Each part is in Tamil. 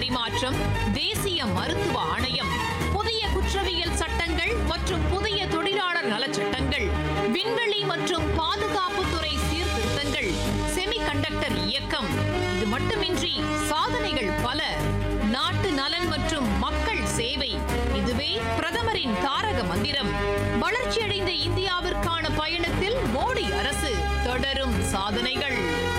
பரிமாற்றம் தேசிய மருத்துவ ஆணையம் புதிய குற்றவியல் சட்டங்கள் மற்றும் புதிய தொழிலாளர் நலச்சட்டங்கள் விண்வெளி மற்றும் பாதுகாப்புத்துறை சீர்திருத்தங்கள் செமிகண்டக்டர் இயக்கம் இது மட்டுமின்றி சாதனைகள் பல நாட்டு நலன் மற்றும் மக்கள் சேவை இதுவே பிரதமரின் தாரக மந்திரம் வளர்ச்சியடைந்த இந்தியாவிற்கான பயணத்தில் மோடி அரசு தொடரும் சாதனைகள்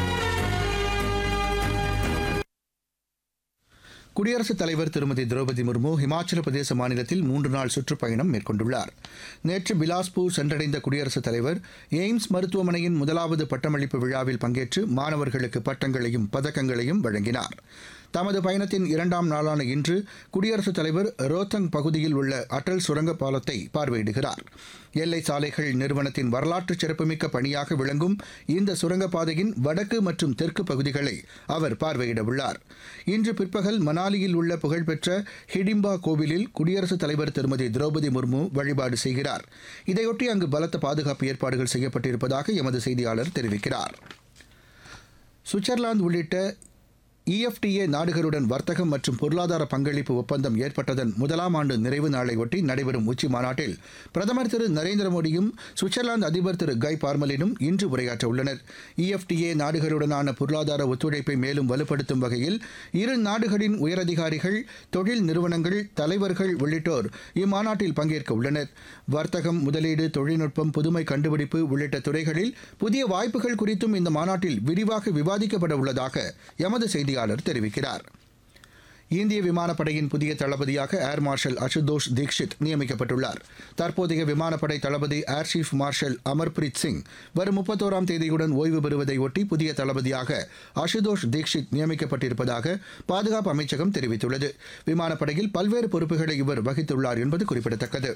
குடியரசுத் தலைவர் திருமதி திரௌபதி முர்மு ஹிமாச்சல பிரதேச மாநிலத்தில் மூன்று நாள் சுற்றுப்பயணம் மேற்கொண்டுள்ளார் நேற்று பிலாஸ்பூர் சென்றடைந்த குடியரசுத் தலைவர் எய்ம்ஸ் மருத்துவமனையின் முதலாவது பட்டமளிப்பு விழாவில் பங்கேற்று மாணவர்களுக்கு பட்டங்களையும் பதக்கங்களையும் வழங்கினார் தமது பயணத்தின் இரண்டாம் நாளான இன்று குடியரசுத் தலைவர் ரோத்தங் பகுதியில் உள்ள அடல் சுரங்க பாலத்தை பார்வையிடுகிறார் எல்லை சாலைகள் நிறுவனத்தின் வரலாற்று சிறப்புமிக்க பணியாக விளங்கும் இந்த சுரங்கப்பாதையின் வடக்கு மற்றும் தெற்கு பகுதிகளை அவர் பார்வையிட உள்ளார் இன்று பிற்பகல் மணாலியில் உள்ள புகழ்பெற்ற ஹிடிம்பா கோவிலில் குடியரசுத் தலைவர் திருமதி திரௌபதி முர்மு வழிபாடு செய்கிறார் இதையொட்டி அங்கு பலத்த பாதுகாப்பு ஏற்பாடுகள் செய்யப்பட்டிருப்பதாக எமது செய்தியாளர் தெரிவிக்கிறார் சுவிட்சர்லாந்து உள்ளிட்ட இஎஃப்டிஏ நாடுகளுடன் வர்த்தகம் மற்றும் பொருளாதார பங்களிப்பு ஒப்பந்தம் ஏற்பட்டதன் முதலாம் ஆண்டு நிறைவு நாளையொட்டி நடைபெறும் உச்சி மாநாட்டில் பிரதமர் திரு நரேந்திர மோடியும் சுவிட்சர்லாந்து அதிபர் திரு கை பார்மலினும் இன்று உரையாற்ற உள்ளனர் இஎஃப்டிஏ நாடுகளுடனான பொருளாதார ஒத்துழைப்பை மேலும் வலுப்படுத்தும் வகையில் இரு நாடுகளின் உயரதிகாரிகள் தொழில் நிறுவனங்கள் தலைவர்கள் உள்ளிட்டோர் இம்மாநாட்டில் பங்கேற்க உள்ளனர் வர்த்தகம் முதலீடு தொழில்நுட்பம் புதுமை கண்டுபிடிப்பு உள்ளிட்ட துறைகளில் புதிய வாய்ப்புகள் குறித்தும் இந்த மாநாட்டில் விரிவாக விவாதிக்கப்பட உள்ளதாக எமது செய்தியாளர் தெரிவிக்கிறார் இந்திய விமானப்படையின் புதிய தளபதியாக ஏர் மார்ஷல் அசுதோஷ் தீக்ஷித் நியமிக்கப்பட்டுள்ளார் தற்போதைய விமானப்படை தளபதி air chief marshal Amarpreet Singh வரும் முப்பத்தோராம் தேதியுடன் ஓய்வு பெறுவதை ஒட்டி புதிய தளபதியாக அசுதோஷ் தீக்ஷித் நியமிக்கப்பட்டிருப்பதாக பாதுகாப்பு அமைச்சகம் தெரிவித்துள்ளது விமானப்படையில் பல்வேறு பொறுப்புகளை இவர் வகித்துள்ளார் என்பது குறிப்பிடத்தக்கது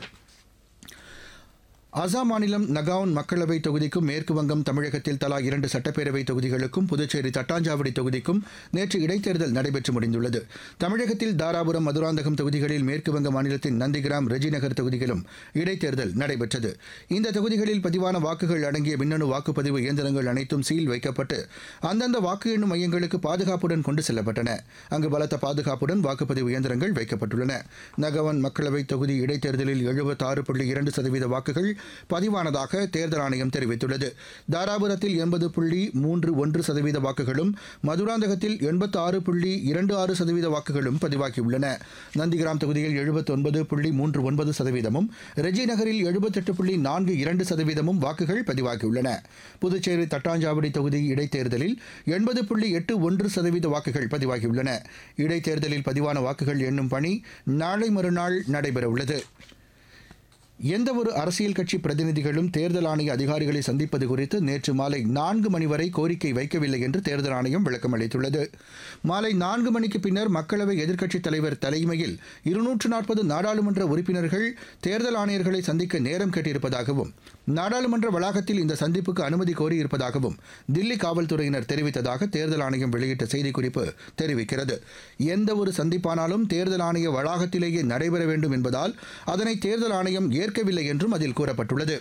அசாம் மாநிலம் நகாவுன் மக்களவை தொகுதிக்கும் மேற்கு வங்கம் தமிழகத்தில் தலா இரண்டு சட்டப்பேரவை தொகுதிகளுக்கும் புதுச்சேரி தட்டாஞ்சாவடி தொகுதிக்கும் நேற்று இடைத்தேர்தல் நடைபெற்று முடிந்துள்ளது தமிழகத்தில் தாராபுரம் மதுராந்தகம் தொகுதிகளில் மேற்கு வங்க மாநிலத்தின் நந்திகிராம் ரெஜிநகர் தொகுதியிலும் இடைத்தேர்தல் நடைபெற்றது இந்த தொகுதிகளில் பதிவான வாக்குகள் அடங்கிய மின்னணு வாக்குப்பதிவு இயந்திரங்கள் அனைத்தும் சீல் வைக்கப்பட்டு அந்தந்த வாக்கு எண்ணும் மையங்களுக்கு பாதுகாப்புடன் கொண்டு செல்லப்பட்டன அங்கு பலத்த பாதுகாப்புடன் வாக்குப்பதிவு இயந்திரங்கள் வைக்கப்பட்டுள்ளன நகவன் மக்களவை தொகுதி இடைத்தேர்தலில் எழுபத்தாறு புள்ளி இரண்டு சதவீத வாக்குகள் பதிவானதாக தேர்தல் ஆணையம் தெரிவித்துள்ளது தாராபுரத்தில் எண்பது புள்ளி மூன்று ஒன்று சதவீத வாக்குகளும் மதுராந்தகத்தில் எண்பத்தி ஆறு புள்ளி இரண்டு ஆறு சதவீத வாக்குகளும் பதிவாகியுள்ளன நந்திகிராம் தொகுதியில் எழுபத்தொன்பது புள்ளி மூன்று ஒன்பது சதவீதமும் ரெஜி நகரில் எழுபத்தெட்டு புள்ளி நான்கு இரண்டு சதவீதமும் வாக்குகள் பதிவாகியுள்ளன புதுச்சேரி தட்டாஞ்சாவடி தொகுதி இடைத்தேர்தலில் எண்பது புள்ளி எட்டு ஒன்று சதவீத வாக்குகள் பதிவாகியுள்ளன இடைத்தேர்தலில் பதிவான வாக்குகள் எண்ணும் பணி நாளை மறுநாள் நடைபெறவுள்ளது எந்தவொரு அரசியல் கட்சி பிரதிநிதிகளும் தேர்தல் ஆணைய அதிகாரிகளை சந்திப்பது குறித்து நேற்று மாலை நான்கு மணி வரை கோரிக்கை வைக்கவில்லை என்று தேர்தல் ஆணையம் விளக்கம் அளித்துள்ளது மாலை நான்கு மணிக்கு பின்னர் மக்களவை எதிர்க்கட்சித் தலைவர் தலைமையில் இருநூற்று நாற்பது நாடாளுமன்ற உறுப்பினர்கள் தேர்தல் ஆணையர்களை சந்திக்க நேரம் கேட்டிருப்பதாகவும் நாடாளுமன்ற வளாகத்தில் இந்த சந்திப்புக்கு அனுமதி கோரியிருப்பதாகவும் தில்லி காவல்துறையினர் தெரிவித்ததாக தேர்தல் ஆணையம் வெளியிட்ட செய்திக்குறிப்பு தெரிவிக்கிறது எந்தவொரு சந்திப்பானாலும் தேர்தல் ஆணைய வளாகத்திலேயே நடைபெற வேண்டும் என்பதால் அதனை தேர்தல் ஆணையம் ஏற்கவில்லை என்றும் அதில் கூறப்பட்டுள்ளது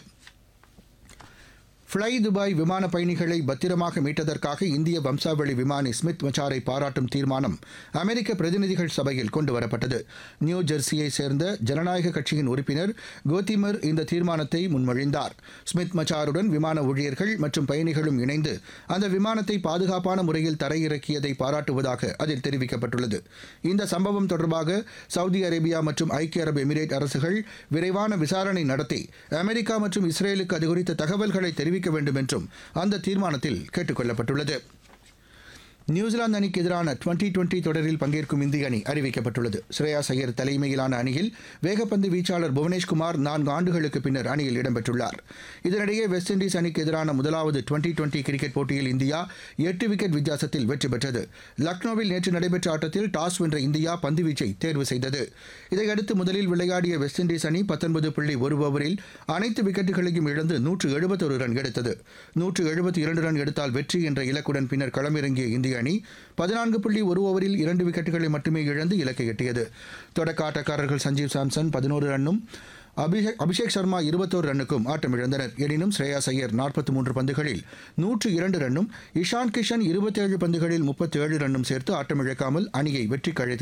ஃப்ளை துபாய் விமான பயணிகளை பத்திரமாக மீட்டதற்காக இந்திய வம்சாவளி விமானி ஸ்மித் மச்சாரை பாராட்டும் தீர்மானம் அமெரிக்க பிரதிநிதிகள் சபையில் கொண்டுவரப்பட்டது நியூ ஜெர்சியை சேர்ந்த ஜனநாயக கட்சியின் உறுப்பினர் கோத்திமர் இந்த தீர்மானத்தை முன்மொழிந்தார் ஸ்மித் மச்சாருடன் விமான ஊழியர்கள் மற்றும் பயணிகளும் இணைந்து அந்த விமானத்தை பாதுகாப்பான முறையில் தரையிறக்கியதை பாராட்டுவதாக அதில் தெரிவிக்கப்பட்டுள்ளது இந்த சம்பவம் தொடர்பாக சவுதி அரேபியா மற்றும் ஐக்கிய அரபு எமிரேட் அரசுகள் விரைவான விசாரணை நடத்தி அமெரிக்கா மற்றும் இஸ்ரேலுக்கு அது குறித்த தகவல்களை தெரிவிக்க வேண்டும் என்றும் அந்த தீர்மானத்தில் கேட்டுக் கொள்ளப்பட்டுள்ளது நியூசிலாந்து அணிக்கு எதிரான டுவெண்டி டுவெண்டி தொடரில் பங்கேற்கும் இந்திய அணி அறிவிக்கப்பட்டுள்ளது ஸ்ரேயாஸ் ஐயர் தலைமையிலான அணியில் வேகப்பந்து வீச்சாளர் புவனேஷ்குமார் நான்கு ஆண்டுகளுக்கு பின்னர் அணியில் இடம்பெற்றுள்ளார் இதனிடையே வெஸ்ட் இண்டீஸ் அணிக்கு எதிரான முதலாவது டுவெண்டி டுவெண்டி கிரிக்கெட் போட்டியில் இந்தியா எட்டு விக்கெட் வித்தியாசத்தில் வெற்றி பெற்றது லக்னோவில் நேற்று நடைபெற்ற ஆட்டத்தில் டாஸ் வென்ற இந்தியா பந்துவீச்சை தேர்வு செய்தது இதையடுத்து முதலில் விளையாடிய வெஸ்ட் இண்டீஸ் அணி பத்தொன்பது புள்ளி ஒரு ஓவரில் அனைத்து விக்கெட்டுகளையும் இழந்து நூற்று எழுபத்தொரு ரன் எடுத்தது நூற்று எழுபத்தி இரண்டு ரன் எடுத்தால் வெற்றி என்ற இலக்குடன் பின்னர் களமிறங்கிய இந்திய அணி பதினான்கு புள்ளி ஒரு ஓவரில் இரண்டு விக்கெட்டுகளை மட்டுமே இழந்து இலக்கை எட்டியது தொடக்க ஆட்டக்காரர்கள் சஞ்சீவ் சாம்சன் பதினோரு ரன்னும் அபிஷேக் அபிஷேக் சர்மா இருபத்தோரு ரன்னுக்கும் ஆட்டமிழந்தனர் எனினும் ஸ்ரேயாஸ் ஐயர் நாற்பத்தி மூன்று பந்துகளில் நூற்று இரண்டு ரன்னும் இஷான் கிஷன் இருபத்தேழு பந்துகளில் முப்பத்தேழு ரன்னும் சேர்த்து ஆட்டமிழக்காமல் அணியை வெற்றி கழித்து